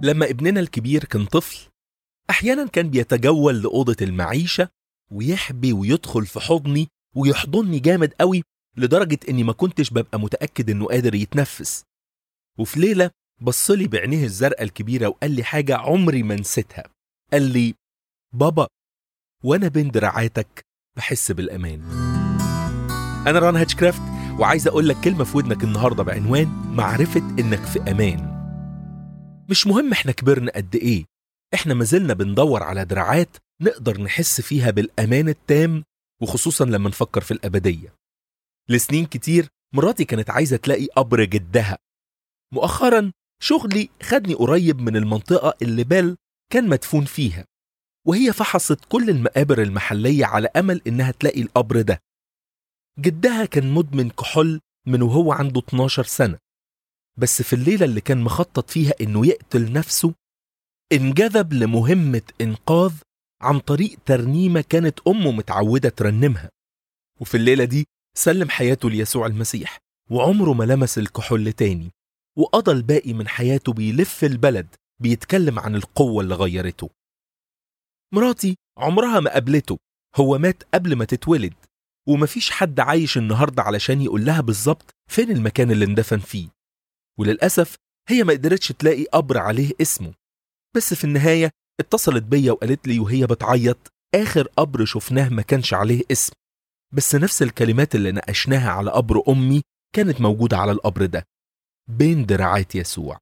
لما ابننا الكبير كان طفل أحيانا كان بيتجول لأوضة المعيشة ويحبي ويدخل في حضني ويحضني جامد قوي لدرجة إني ما كنتش ببقى متأكد إنه قادر يتنفس وفي ليلة بصلي بعينيه الزرقاء الكبيرة وقال لي حاجة عمري ما نسيتها قال لي بابا وأنا بين دراعاتك بحس بالأمان أنا ران هاتشكرافت وعايز أقول لك كلمة في ودنك النهاردة بعنوان معرفة إنك في أمان مش مهم إحنا كبرنا قد إيه إحنا مازلنا بندور على دراعات نقدر نحس فيها بالأمان التام وخصوصا لما نفكر في الأبدية لسنين كتير مراتي كانت عايزة تلاقي قبر جدها مؤخرا شغلي خدني قريب من المنطقة اللي بال كان مدفون فيها وهي فحصت كل المقابر المحلية على أمل إنها تلاقي القبر ده جدها كان مدمن كحول من وهو عنده 12 سنة بس في الليلة اللي كان مخطط فيها إنه يقتل نفسه انجذب لمهمة إنقاذ عن طريق ترنيمة كانت أمه متعودة ترنمها وفي الليلة دي سلم حياته ليسوع المسيح وعمره ما لمس الكحول تاني وقضى الباقي من حياته بيلف البلد بيتكلم عن القوة اللي غيرته مراتي عمرها ما قابلته هو مات قبل ما تتولد ومفيش حد عايش النهاردة علشان يقول لها بالظبط فين المكان اللي اندفن فيه وللأسف هي ما قدرتش تلاقي قبر عليه اسمه بس في النهاية اتصلت بيا وقالت لي وهي بتعيط آخر قبر شفناه ما كانش عليه اسم بس نفس الكلمات اللي ناقشناها على قبر أمي كانت موجودة على القبر ده بين دراعات يسوع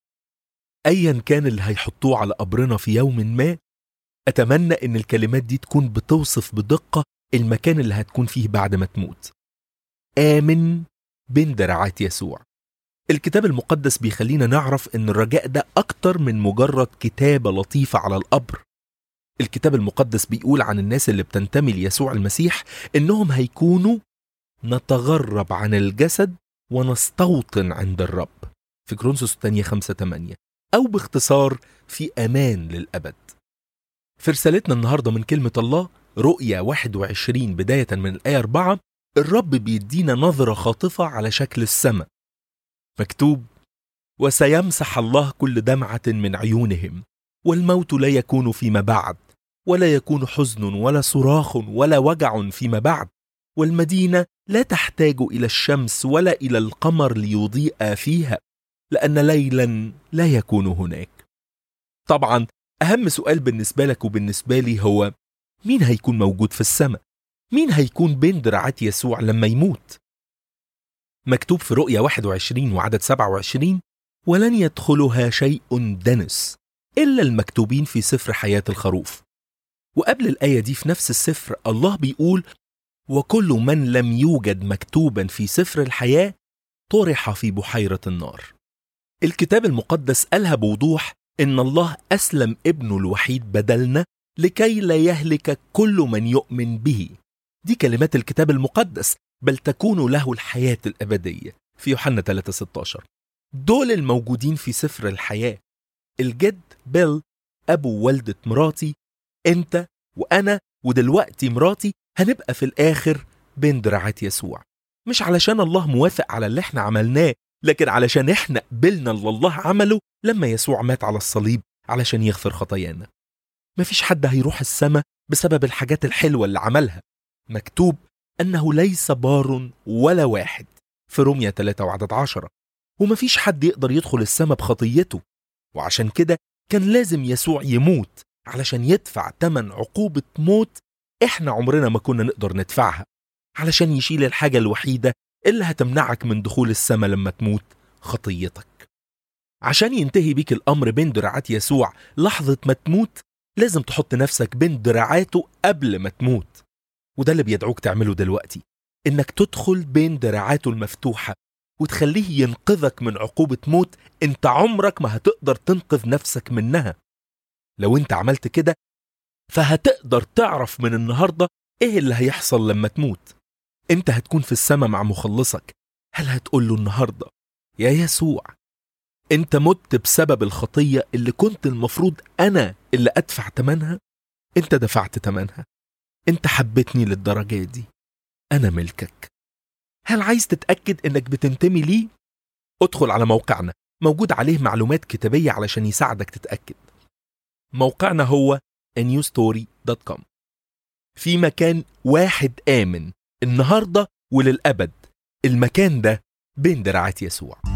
أيا كان اللي هيحطوه على قبرنا في يوم ما أتمنى إن الكلمات دي تكون بتوصف بدقة المكان اللي هتكون فيه بعد ما تموت آمن بين دراعات يسوع الكتاب المقدس بيخلينا نعرف إن الرجاء ده أكتر من مجرد كتابة لطيفة على القبر الكتاب المقدس بيقول عن الناس اللي بتنتمي ليسوع المسيح إنهم هيكونوا نتغرب عن الجسد ونستوطن عند الرب في كرونسوس الثانية خمسة تمانية أو باختصار في أمان للأبد في رسالتنا النهاردة من كلمة الله رؤيا 21 بداية من الآية 4 الرب بيدينا نظرة خاطفة على شكل السماء مكتوب وسيمسح الله كل دمعة من عيونهم والموت لا يكون فيما بعد ولا يكون حزن ولا صراخ ولا وجع فيما بعد والمدينة لا تحتاج إلى الشمس ولا إلى القمر ليضيء فيها لأن ليلا لا يكون هناك طبعا أهم سؤال بالنسبة لك وبالنسبة لي هو مين هيكون موجود في السماء؟ مين هيكون بين دراعات يسوع لما يموت؟ مكتوب في رؤيا 21 وعدد 27 ولن يدخلها شيء دنس إلا المكتوبين في سفر حياة الخروف وقبل الآية دي في نفس السفر الله بيقول وكل من لم يوجد مكتوبا في سفر الحياة طرح في بحيرة النار الكتاب المقدس قالها بوضوح إن الله أسلم ابنه الوحيد بدلنا لكي لا يهلك كل من يؤمن به دي كلمات الكتاب المقدس بل تكون له الحياة الأبدية في يوحنا 3:16 دول الموجودين في سفر الحياة الجد بيل أبو والدة مراتي أنت وأنا ودلوقتي مراتي هنبقى في الآخر بين دراعات يسوع مش علشان الله موافق على اللي احنا عملناه لكن علشان احنا قبلنا اللي الله عمله لما يسوع مات على الصليب علشان يغفر خطايانا مفيش حد هيروح السماء بسبب الحاجات الحلوة اللي عملها مكتوب أنه ليس بار ولا واحد في رومية 3 وعدد 10 ومفيش حد يقدر يدخل السماء بخطيته وعشان كده كان لازم يسوع يموت علشان يدفع تمن عقوبة موت احنا عمرنا ما كنا نقدر ندفعها علشان يشيل الحاجة الوحيدة اللي هتمنعك من دخول السماء لما تموت خطيتك عشان ينتهي بيك الأمر بين دراعات يسوع لحظة ما تموت لازم تحط نفسك بين دراعاته قبل ما تموت وده اللي بيدعوك تعمله دلوقتي إنك تدخل بين دراعاته المفتوحة وتخليه ينقذك من عقوبة موت انت عمرك ما هتقدر تنقذ نفسك منها لو انت عملت كده فهتقدر تعرف من النهاردة ايه اللي هيحصل لما تموت انت هتكون في السماء مع مخلصك هل هتقول له النهاردة يا يسوع انت مت بسبب الخطية اللي كنت المفروض انا اللي ادفع تمنها انت دفعت تمنها انت حبيتني للدرجة دي انا ملكك هل عايز تتأكد انك بتنتمي ليه؟ ادخل على موقعنا موجود عليه معلومات كتابية علشان يساعدك تتأكد موقعنا هو newstory.com في مكان واحد آمن النهاردة وللأبد المكان ده بين دراعات يسوع